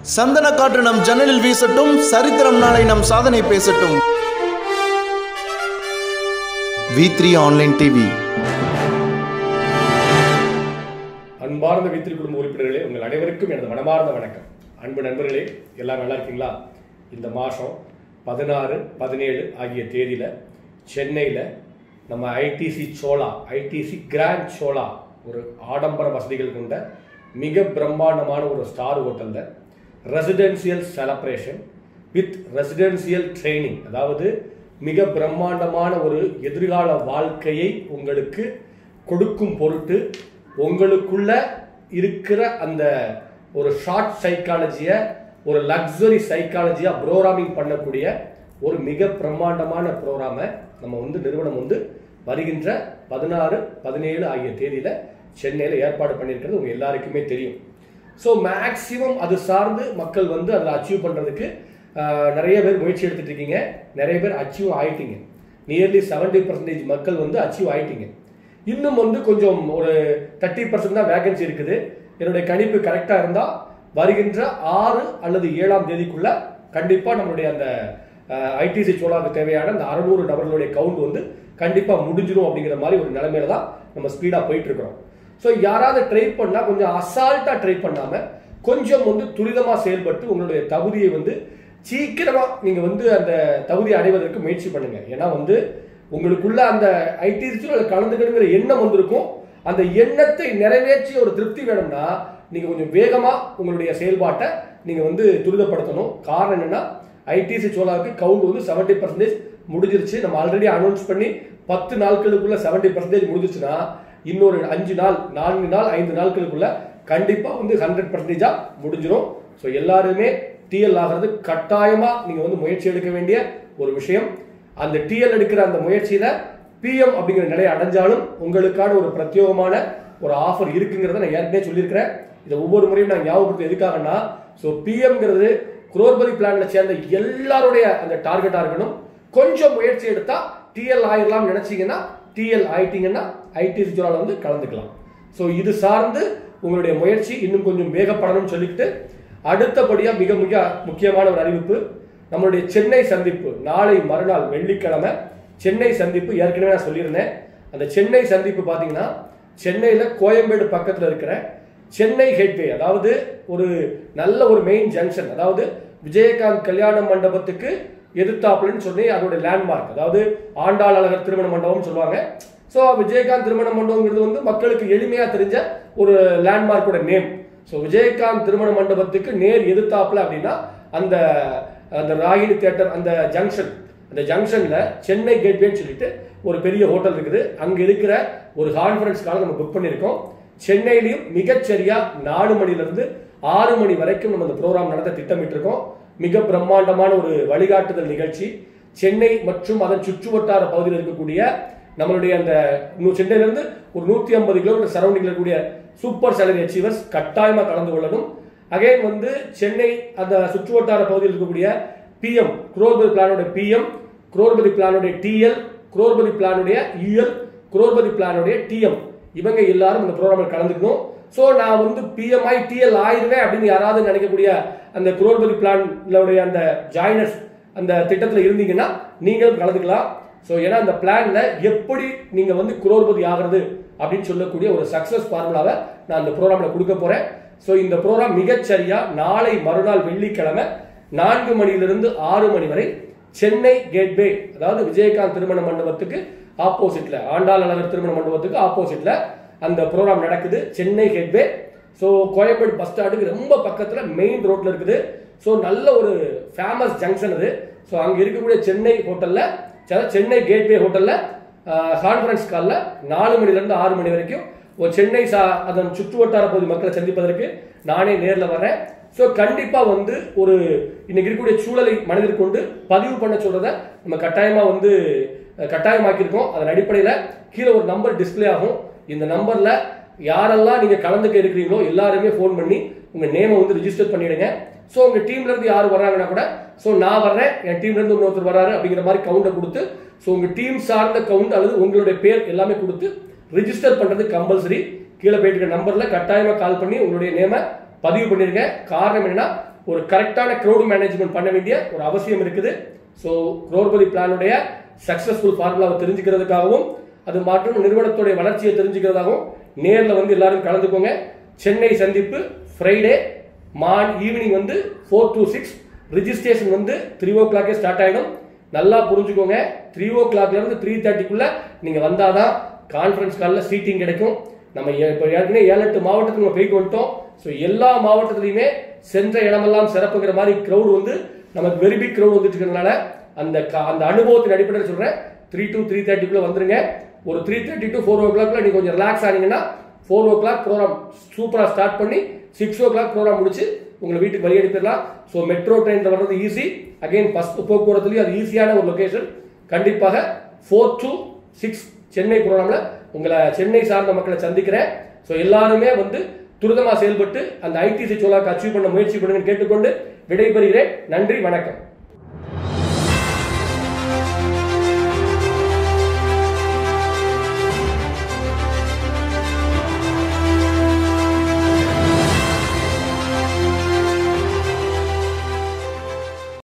சந்தன காற்று நம் ஜன்னலில் வீசட்டும் சரித்திரம் நாளை நம் சாதனை பேசட்டும் வி த்ரீ ஆன்லைன் டிவி அன்பார்ந்த வீத்திரி குடும்ப உறுப்பினர்களே உங்கள் அனைவருக்கும் எனது மனமார்ந்த வணக்கம் அன்பு நண்பர்களே எல்லாரும் நல்லா இருக்கீங்களா இந்த மாதம் பதினாறு பதினேழு ஆகிய தேதியில் சென்னையில் நம்ம ITC Chola ITC grand Chola ஒரு ஆடம்பர வசதிகள் கொண்ட மிக பிரம்மாண்டமான ஒரு ஸ்டார் ஹோட்டலில் residential celebration with residential training அதாவது மிக பிரம்மாண்டமான ஒரு எதிர்கால வாழ்க்கையை உங்களுக்கு கொடுக்கும் பொருட்டு உங்களுக்குள்ள இருக்கிற அந்த ஒரு ஷார்ட் சைக்காலஜியை ஒரு லக்ஸரி சைக்காலஜியாக ப்ரோக்ராமிங் பண்ணக்கூடிய ஒரு மிக பிரம்மாண்டமான ப்ரோக்ராமை நம்ம வந்து நிறுவனம் வந்து வருகின்ற பதினாறு பதினேழு ஆகிய தேதியில் சென்னையில் ஏற்பாடு பண்ணியிருக்கிறது உங்கள் எல்லாருக்குமே தெரியும் ஸோ மேக்ஸிமம் அது சார்ந்து மக்கள் வந்து அதில் அச்சீவ் பண்ணுறதுக்கு நிறைய பேர் முயற்சி எடுத்துட்டு இருக்கீங்க நிறைய பேர் அச்சீவ் ஆயிட்டீங்க நியர்லி செவன்டி பர்சன்டேஜ் மக்கள் வந்து அச்சீவ் ஆயிட்டீங்க இன்னும் வந்து கொஞ்சம் ஒரு தேர்ட்டி பர்சன்ட் தான் வேகன்சி இருக்குது என்னுடைய கணிப்பு கரெக்டாக இருந்தால் வருகின்ற ஆறு அல்லது ஏழாம் தேதிக்குள்ள கண்டிப்பாக நம்மளுடைய அந்த ஐடிசி சோலாவுக்கு தேவையான அந்த அறநூறு நபர்களுடைய கவுண்ட் வந்து கண்டிப்பாக முடிஞ்சிடும் அப்படிங்கிற மாதிரி ஒரு நிலைமையில தான் நம்ம ஸ்பீடாக போயிட்டு இருக்கிறோம் ஸோ யாராவது ட்ரை பண்ணால் கொஞ்சம் அசால்ட்டாக ட்ரை பண்ணாமல் கொஞ்சம் வந்து துரிதமாக செயல்பட்டு உங்களுடைய தகுதியை வந்து சீக்கிரமாக நீங்கள் வந்து அந்த தகுதியை அடைவதற்கு முயற்சி பண்ணுங்க ஏன்னா வந்து உங்களுக்குள்ள அந்த ஐடிசியில் கலந்துக்கணுங்கிற எண்ணம் வந்திருக்கும் அந்த எண்ணத்தை நிறைவேற்றி ஒரு திருப்தி வேணும்னா நீங்கள் கொஞ்சம் வேகமாக உங்களுடைய செயல்பாட்டை நீங்கள் வந்து துரிதப்படுத்தணும் காரணம் என்னன்னா ஐடிசி சோலாவுக்கு கவுண்ட் வந்து செவன்டி பர்சன்டேஜ் முடிஞ்சிருச்சு நம்ம ஆல்ரெடி அனௌன்ஸ் பண்ணி பத்து நாட்களுக்குள்ள செவன்டி பர்சன்டேஜ் முடிஞ்சிருச்சுன்னா இன்னொரு அஞ்சு நாள் நான்கு நாள் ஐந்து நாட்களுக்குள்ள கண்டிப்பாக வந்து ஹண்ட்ரட் பர்சன்டேஜாக முடிஞ்சிடும் ஸோ எல்லாருமே டிஎல் ஆகிறது கட்டாயமாக நீங்கள் வந்து முயற்சி எடுக்க வேண்டிய ஒரு விஷயம் அந்த டிஎல் எடுக்கிற அந்த முயற்சியில் பிஎம் அப்படிங்கிற நிலையை அடைஞ்சாலும் உங்களுக்கான ஒரு பிரத்யேகமான ஒரு ஆஃபர் இருக்குங்கிறத நான் ஏற்கனவே சொல்லியிருக்கிறேன் இதை ஒவ்வொரு முறையும் நான் ஞாபகப்படுத்த எதுக்காகன்னா ஸோ பிஎம்ங்கிறது குரோர்பரி பிளான்ல சேர்ந்த எல்லாருடைய அந்த டார்கெட்டாக இருக்கணும் கொஞ்சம் முயற்சி எடுத்தா டிஎல் ஆயிரலாம் நினைச்சீங்கன்னா டிஎல் ஆயிட்டீங்கன்னா ஐடி சுற்றுலாவில் வந்து கலந்துக்கலாம் ஸோ இது சார்ந்து உங்களுடைய முயற்சி இன்னும் கொஞ்சம் வேகப்படணும்னு சொல்லிக்கிட்டு அடுத்தபடியாக மிக மிக முக்கியமான ஒரு அறிவிப்பு நம்மளுடைய சென்னை சந்திப்பு நாளை மறுநாள் வெள்ளிக்கிழமை சென்னை சந்திப்பு ஏற்கனவே நான் சொல்லியிருந்தேன் அந்த சென்னை சந்திப்பு பார்த்தீங்கன்னா சென்னையில் கோயம்பேடு பக்கத்தில் இருக்கிற சென்னை ஹெட்வே அதாவது ஒரு நல்ல ஒரு மெயின் ஜங்ஷன் அதாவது விஜயகாந்த் கல்யாண மண்டபத்துக்கு எதிர்த்தாப்புலன்னு சொல்லி அதோட லேண்ட்மார்க் அதாவது ஆண்டாள் அழகர் திருமண மண்டபம்னு சொல்லுவாங்க ஸோ விஜயகாந்த் திருமண மண்டபங்கிறது வந்து மக்களுக்கு எளிமையாக தெரிஞ்ச ஒரு லேண்ட்மார்க்கோட நேம் ஸோ விஜயகாந்த் திருமண மண்டபத்துக்கு நேர் எதிர்த்தாப்புல அப்படின்னா அந்த அந்த ராகினி தேட்டர் அந்த ஜங்ஷன் அந்த ஜங்ஷன்ல சென்னை கேட்வேன்னு சொல்லிட்டு ஒரு பெரிய ஹோட்டல் இருக்குது அங்க இருக்கிற ஒரு கான்ஃபரன்ஸ்க்காக நம்ம புக் பண்ணியிருக்கோம் சென்னையிலையும் மிகச்சரியா நாலு மணில இருந்து ஆறு மணி வரைக்கும் நம்ம அந்த ப்ரோக்ராம் நடத்த திட்டமிட்டு இருக்கோம் மிக பிரம்மாண்டமான ஒரு வழிகாட்டுதல் நிகழ்ச்சி சென்னை மற்றும் அதன் சுற்றுவட்டார பகுதியில் இருக்கக்கூடிய நம்மளுடைய அந்த நூ- சென்னையில இருந்து ஒரு நூத்தி ஐம்பது கிலோமீட்டர் சரௌண்டிங்ல இருக்கக்கூடிய சூப்பர் சேலரி அச்சீவர்ஸ் கட்டாயமா கலந்து கொள்ளணும் அகைன் வந்து சென்னை அந்த சுற்றுவட்டார பகுதியில் இருக்கக்கூடிய பிஎம் குரோர்பதி பிளானோட பிஎம் குரோர்பதி பிளானுடைய டிஎல் குரோர்பதி பிளானுடைய யூஎல் குரோர்பதி பிளானுடைய டிஎம் இவங்க எல்லாரும் இந்த ப்ரோக்ராமில் கலந்துக்கணும் ஸோ நான் வந்து பிஎம்ஐ டிஎல் ஆயிருவேன் அப்படின்னு யாராவது நினைக்கக்கூடிய அந்த குரோர்பதி பிளான்களுடைய அந்த ஜாயினர்ஸ் அந்த திட்டத்தில் இருந்தீங்கன்னா நீங்களும் கலந்துக்கலாம் ஸோ ஏன்னா அந்த பிளான்ல எப்படி நீங்க வந்து குரோர்பதி ஆகிறது அப்படின்னு சொல்லக்கூடிய ஒரு சக்சஸ் ஃபார்முலாவை நான் அந்த ப்ரோக்ராம்ல கொடுக்க போறேன் ஸோ இந்த ப்ரோக்ராம் மிகச்சரியா நாளை மறுநாள் வெள்ளிக்கிழமை நான்கு மணியிலிருந்து ஆறு மணி வரை சென்னை கேட்வே அதாவது விஜயகாந்த் திருமண மண்டபத்துக்கு ஆப்போசிட்ல ஆண்டாள் அழகர் திருமண மண்டபத்துக்கு ஆப்போசிட்ல அந்த ப்ரோக்ராம் நடக்குது Chennai gateway so Koyambedu bus ஸ்டாண்டுக்கு ரொம்ப பக்கத்தில் மெயின் ரோட்ல இருக்குது ஸோ நல்ல ஒரு ஃபேமஸ் ஜங்ஷன் அது ஸோ அங்கே இருக்கக்கூடிய சென்னை ஹோட்டலில் சென்னை கேட்வே ஹோட்டலில் கான்ஃபரன்ஸ் காலில் நாலு மணிலேருந்து ஆறு மணி வரைக்கும் ஒரு சென்னை சா அதன் சுற்றுவட்டார பகுதி மக்களை சந்திப்பதற்கு நானே நேரில் வரேன் ஸோ கண்டிப்பாக வந்து ஒரு இன்னைக்கு இருக்கக்கூடிய சூழலை மனதில் கொண்டு பதிவு பண்ண சொல்றத நம்ம கட்டாயமாக வந்து அஹ், கட்டாயமாக்கியிருக்கோம் அதன் அடிப்படையில் கீழே ஒரு நம்பர் டிஸ்ப்ளே ஆகும் இந்த நம்பரில் யாரெல்லாம் நீங்கள் கலந்துக்க இருக்கிறீங்களோ எல்லாருமே ஃபோன் பண்ணி உங்கள் நேமை வந்து ரிஜிஸ்டர் பண்ணிடுங்க ஸோ உங்கள் டீம்ல இருந்து யார் வர்றாங்கன்னா கூட ஸோ நான் வர்றேன் என் டீம்ல இருந்து இன்னொருத்தர் வராரு அப்படிங்கிற மாதிரி கவுண்டை கொடுத்து ஸோ உங்கள் டீம் சார்ந்த கவுண்ட் அல்லது உங்களுடைய பேர் எல்லாமே கொடுத்து ரிஜிஸ்டர் பண்ணுறது கம்பல்சரி கீழே போயிட்டு இருக்க நம்பர்ல கட்டாயமா கால் பண்ணி உங்களுடைய நேம பதிவு பண்ணிருங்க காரணம் என்னன்னா ஒரு கரெக்டான க்ரௌட் மேனேஜ்மெண்ட் பண்ண வேண்டிய ஒரு அவசியம் இருக்குது ஸோ குரோர்பதி பிளானுடைய சக்சஸ்ஃபுல் ஃபார்முலாவை தெரிஞ்சுக்கிறதுக்காகவும் அது மற்றும் நிறுவனத்துடைய வளர்ச்சியை தெரிஞ்சுக்கிறதாகவும் நேரில் வந்து எல்லாரும் கலந்துக்கோங்க சென்னை சந்திப்பு ஃப்ரைடே மார்ன் ஈவினிங் வந்து ஃபோர் டு சிக்ஸ் ரிஜிஸ்ட்ரேஷன் வந்து த்ரீ ஓ கிளாக்கே ஸ்டார்ட் ஆகிடும் நல்லா புரிஞ்சுக்கோங்க த்ரீ ஓ கிளாக்ல இருந்து த்ரீ தேர்ட்டிக்குள்ள நீங்க வந்தாதான் கான்ஃபரன்ஸ் காலில் சீட்டிங் கிடைக்கும் நம்ம ஏ- இப்போ ஏற்கனவே ஏழு எட்டு மாவட்டத்துக்கு நம்ம போயிட்டு வந்துட்டோம் ஸோ எல்லா மாவட்டத்துலையுமே சென்ற இடமெல்லாம் சிறப்புங்கிற மாதிரி க்ரௌட் வந்து நமக்கு வெரி பிக் க்ரௌட் வந்துட்டு இருக்கிறதுனால அந்த க- அந்த அனுபவத்தின் அடிப்படையில் சொல்றேன் த்ரீ டு த்ரீ தேர்ட்டிக்குள்ள வந்துருங்க ஒரு த்ரீ தேர்ட்டி டு ஃபோர் ஓ கிளாக்ல நீங்க கொஞ்சம் ரிலாக்ஸ் ஆனீங்கன்னா ஃபோர் ஓ கிளாக் ப்ரோக்ராம் சூப்பராக ஸ்டார்ட் பண்ணி சிக்ஸ் ஓ கிளாக் ப்ரோக்ராம் முடிச்சு உங்களை வீட்டுக்கு வழி அனுப்பிடலாம் ஸோ மெட்ரோ ட்ரெயினில் வர்றது ஈஸி அகைன் பஸ் போக்குவரத்துலையும் அது ஈஸியான ஒரு லொகேஷன் கண்டிப்பாக ஃபோர் டு சிக்ஸ் சென்னை ப்ரோக்ராம்ல உங்களை சென்னை சார்ந்த மக்களை சந்திக்கிறேன் ஸோ எல்லாருமே வந்து துரிதமாக செயல்பட்டு அந்த ஐடிசி சோலாக்கு அச்சீவ் பண்ண முயற்சி பண்ணுங்கன்னு கேட்டுக்கொண்டு விடைபெறுகிறேன் நன்றி வணக்கம்